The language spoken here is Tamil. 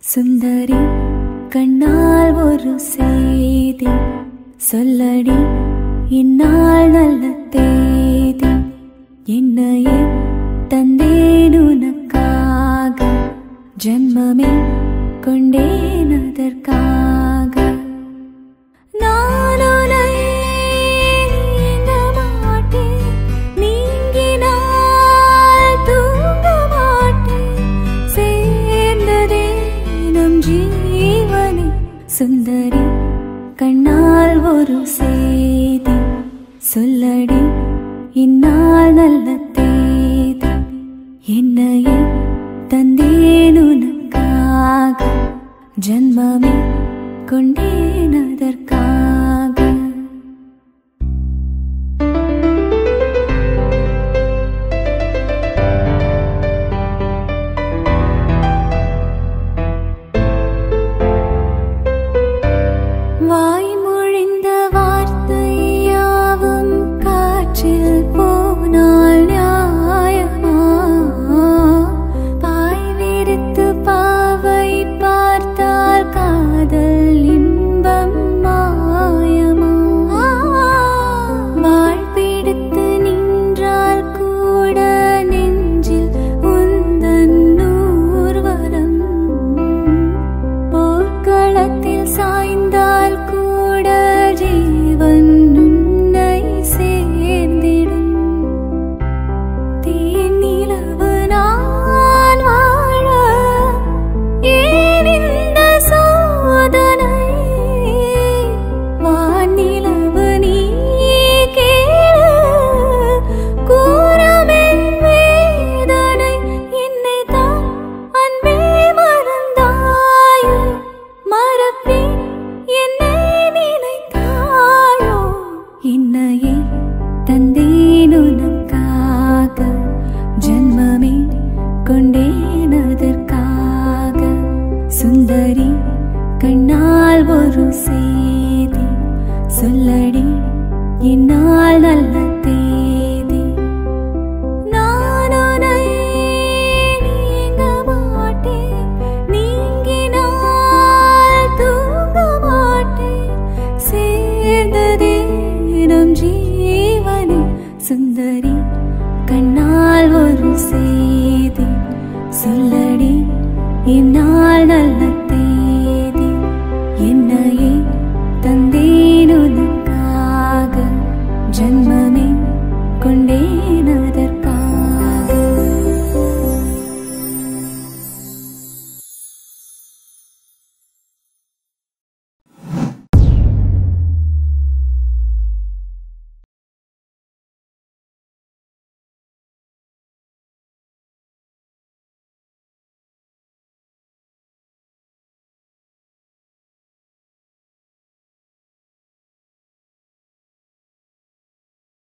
சுந்தரி கண்ணால் ஒரு செய்தி சொல்லடி இந்நாள் நல்ல தேதி என்னையே தந்தேன் உனக்காக ஜன்மமே கொண்டேன் அதற்காக நான் உன்னை நீங்க மாட்டேன் நீங்கினால் தூங்க மாட்டேன் சேர்ந்ததே நம் ஜீவனே சுந்தரி கண்ணால் ஒரு செய்தி சொல்லடி இந்நாள் நல்ல தேதி என்னையே தந்தேன் உனக்காக ஜன்மமே கொண்டேன் அதற்காக வாய்மொழிந்த வார்த்தையாவும் காற்றில் போனால் நியாயமா பாய் விரித்து பாவை பார்த்தால் காதல் இன்பம் மாயமா வாழ் பிடித்து நின்றால் கூட நெஞ்சில் உந்தன் ஊர்வலம் போர்க்களத்தில் சாய்ந்தால் கூட ஜீவன் உன்னை சேர்ந்திடும் தேனிலவு நான் வாழ ஏன் இந்த சோதனை வானிலவு நீ கேளு கூறமென் வேதனை என்னை தான் அன்பே மறந்தாயோ மறப்பேன் என்னை நினைத்தாயோ என்னையே தந்தேன் உனக்காக ஜன்மமே கொண்டேன் அதற்காக சுந்தரி கண்ணால் ஒரு செய்தி சொல்லடி இந்நாள் நல்ல தேதி நான் உன்னை நீங்க மாட்டேன் நீங்கினால் தூங்க மாட்டேன் சேர்ந்ததே நம் ஜீவனே சுந்தரி கண்ணால் ஒரு செய்தி சொல்லடி இந்நாள் நல்ல